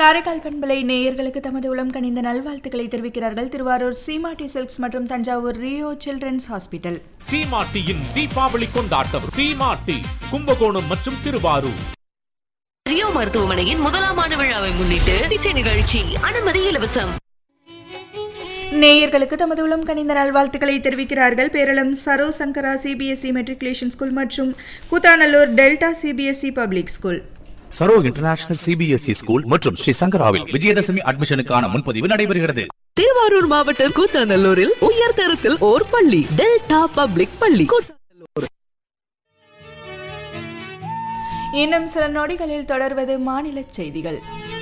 காரைக்கால் பண்பலை நேயர்களுக்கு தமது உளம் கனிந்த நல்வாழ்த்துக்களை தெரிவிக்கிறார்கள் திருவாரூர் சீமாட்டி சில்க்ஸ் மற்றும் தஞ்சாவூர் ரியோ சில்ட்ரன்ஸ் ஹாஸ்பிட்டல் சீமாட்டியின் தீபாவளி கொண்டாட்டம் சீமாட்டி கும்பகோணம் மற்றும் திருவாரூர் ரியோ மருத்துவமனையின் முதலாம் ஆண்டு விழாவை முன்னிட்டு இசை நிகழ்ச்சி அனுமதி இலவசம் நேயர்களுக்கு தமது உளம் கனிந்த நல்வாழ்த்துக்களை தெரிவிக்கிறார்கள் Peralam Saro Sankara CBSE matriculation school மற்றும் Koothanallur Delta CBSE public school Saro international CBSE school மற்றும் ஸ்ரீ சங்கராவில் விஜயதசமி அட்மிஷனுக்கான முன்பதிவு நடைபெறுகிறது திருவாரூர் மாவட்டம் கூத்தாநல்லூரில் உயர் தரத்தில் ஓர் பள்ளி டெல்டா பப்ளிக் பள்ளி கூத்தாநல்லூர். இன்னும் சில நொடிகளில் தொடர்வது மாநில செய்திகள்